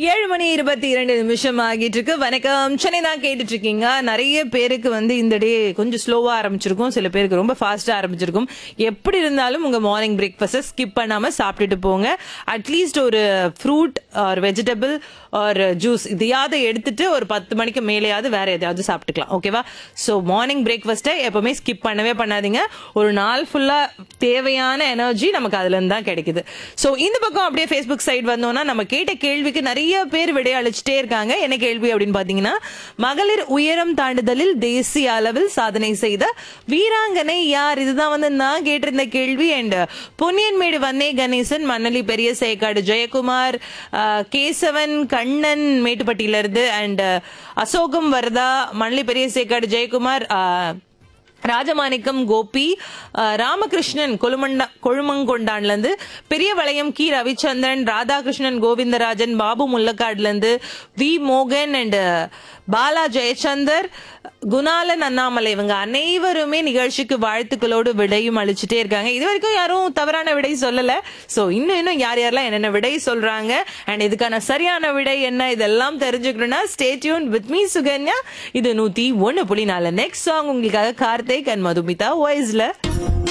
ஏழு மணி இருபத்தி இரண்டு நிமிஷம் ஆகிட்டு இருக்கு வணக்கம் சென்னை தான் கேட்டுட்டு இருக்கீங்க நிறைய பேருக்கு வந்து இந்த டே கொஞ்சம் ஸ்லோவா ஆரம்பிச்சிருக்கும் சில பேருக்கு ரொம்ப ஃபாஸ்டா ஆரம்பிச்சிருக்கும் எப்படி இருந்தாலும் உங்க மார்னிங் பிரேக்ஃபாஸ்ட் ஸ்கிப் பண்ணாம சாப்பிட்டுட்டு போங்க அட்லீஸ்ட் ஒரு fruit or vegetable or juice இதையாவது எடுத்துட்டு ஒரு பத்து மணிக்கு மேலேயாவது வேற எதையாவது சாப்பிட்டுக்கலாம் ஓகேவா ஸோ மார்னிங் பிரேக்ஃபாஸ்ட்டை எப்பவுமே ஸ்கிப் பண்ணவே பண்ணாதீங்க ஒரு நாள் ஃபுல்லா தேவையான எனர்ஜி நமக்கு அதுல இருந்து தான் கிடைக்குது ஸோ இந்த பக்கம் அப்படியே ஃபேஸ்புக் சைடு வந்தோம்னா நம்ம கேட்ட கேள்விக்கு நிறைய பேர் விடையளிச்சுட்டே இருக்காங்க என்ன கேள்வி அப்படின்னு பாத்தீங்கன்னா மகளிர் உயரம் தாண்டுதலில் தேசிய அளவில் சாதனை செய்த வீராங்கனை யார் இதுதான் வந்து நான் கேட்டிருந்த கேள்வி அண்ட் பொன்னியன்மேடு வன்னே கணேசன் மண்ணலி பெரிய சேக்காடு ஜெயக்குமார் ஆஹ், கேசவன் கண்ணன் மேட்டுப்பட்டியில இருந்து அண்ட் அசோகம் வரதா மண்ணலி பெரிய சேக்காடு ஜெயக்குமார் ஆஹ், ராஜமாணிக்கம் கோபி அஹ், ராமகிருஷ்ணன் கொழுமண்டா கொழுமங்கொண்டான்ல இருந்து பெரிய வளையம் கி ரவிச்சந்திரன் ராதாகிருஷ்ணன் கோவிந்தராஜன் பாபு முல்லக்காடுல இருந்து வி மோகன் அண்ட் பாலா ஜெயச்சந்தர் குணாலன் அண்ணாமலை இவங்க அனைவருமே நிகழ்ச்சிக்கு வாழ்த்துக்களோடு விடையும் அளிச்சுட்டே இருக்காங்க இது வரைக்கும் யாரும் தவறான விடை சொல்லல சோ இன்னும் இன்னும் யார் யாரெல்லாம் என்னென்ன விடை சொல்றாங்க அண்ட் இதுக்கான சரியான விடை என்ன இதெல்லாம் தெரிஞ்சுக்கணும்னா stay tune with me Sukanya இது நூத்தி ஒன்னு புள்ளி நாலு நெக்ஸ்ட் சாங் உங்களுக்காக கார்த்திக் அண்ட் மதுமிதா வாய்ஸ்ல